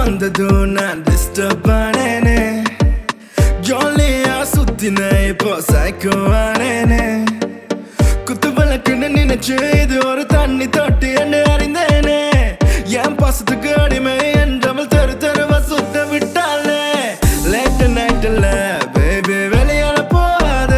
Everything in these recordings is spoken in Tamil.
வந்ததும் நான் டிஸ்டர்ப் ஆனேனே ஜாலியா சுத்தின இப்போ சைக்கோ ஆனேனே குத்து விளக்குன்னு நினைச்சு இது ஒரு தண்ணி தொட்டி என்று அறிந்தேனே என் பாசத்துக்கு அடிமை என்றவள் தெரு தெருவ சுத்த விட்டாளே லேட் நைட்ல பேபி வெளியால போகாத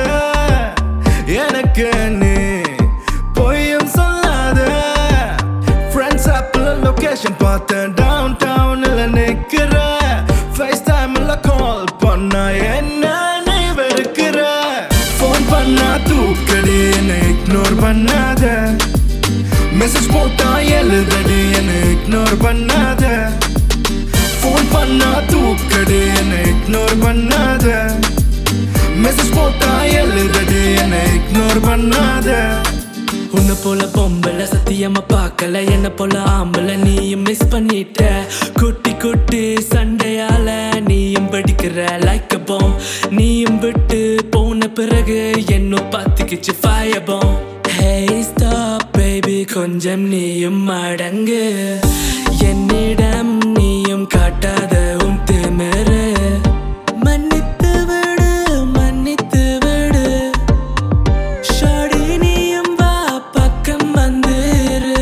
எனக்கு நீ பொய்யும் சொல்லாத ஃப்ரெண்ட்ஸ் ஆப்பிள் லொகேஷன் பார்த்தேன் டவுன் டவுன்ல நிக்கிற ஃபேஸ் டைம்ல கால் பண்ணா என்ன நீ வெறுக்கிற ஃபோன் பண்ணா தூக்கடி என்ன இக்னோர் பண்ணாத மெசேஜ் போட்டா எழுதடி என்ன இக்னோர் பண்ணாத ஃபோன் பண்ணா தூக்கடி என்ன இக்னோர் பண்ணாத மெசேஜ் போட்டா எழுதடி என்ன இக்னோர் பண்ணாத உன்னை போல பொம்பளை சத்தியமா பார்க்கல என்ன போல ஆம்பளை நீயும் மிஸ் பண்ணிட்ட குட்டி குட்டி சண்டையால நீயும் வெடிக்கிற லைக் பாம் நீயும் விட்டு போன பிறகு என்னும் பார்த்துக்கிச்சு fire bomb hey stop baby கொஞ்சம் நீயும் அடங்கு என்னிடம் நீயும் காட்டாத உன் திமிரு மன்னித்து விடு மன்னித்து விடு ஷாடி நீயும் வா பக்கம் வந்துரு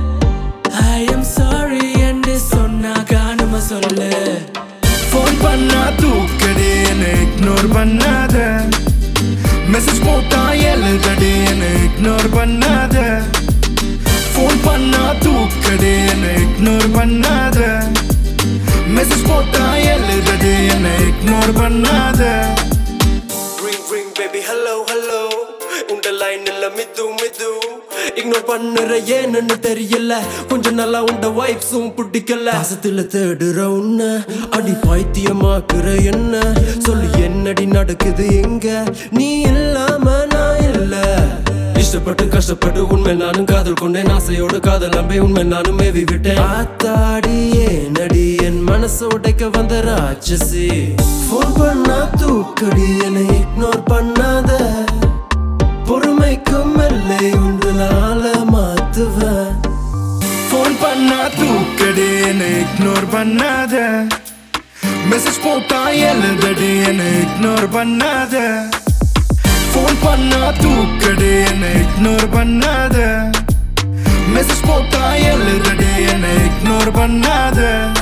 ஐ எம் சாரி என்று சொன்னா காணும சொல்லு ஃபோன் பண்ணா தூக்கடி என்ன இக்னோர் பண்ணாத மெசேஜ் போட்டா எழுதடி என்ன இக்னோர் பண்ணாத ஃபோன் பண்ணா தூக்கடி என்ன இக்னோர் பண்ணாத மெசேஜ் போட்டா எழுதடி என்ன இக்னோர் பண்ணாத ring ring baby hello hello உண்ட லைன் இல்ல மிது மிது இக்னோர் பண்ணுற ஏன்னு தெரியல கொஞ்சம் நல்லா உண்ட வைப்ஸும் பிடிக்கல பாசத்துல தேடுற உன்ன அடி பைத்தியமாக்குற என்ன சொல்லு என்னடி நடக்குது எங்க நீ இல்லாம நான் இல்ல இஷ்டப்பட்டு கஷ்டப்பட்டு உண்மை நானும் காதல் கொண்டேன் ஆசையோடு காதல் நம்பி உண்மை நானும் மேவி விட்டேன் ஆத்தாடியே நடி என் மனசு உடைக்க வந்த ராட்சசி ஃபோன் பண்ணா தூக்கடி என்னை இக்னோர் பண்ணாத பொறுமைக்கும் எல்லை உண்டு நாள மாத்துவேன் ஃபோன் பண்ணா தூக்கடி என்ன இக்னோர் பண்ணாத மெசேஜ் போட்டா எழுதடி என்ன இக்னோர் பண்ணாத ஃபோன் பண்ணா தூக்கடி என்ன இக்னோர் பண்ணாத மெசேஜ் போட்டா எழுதடி என்ன இக்னோர் பண்ணாத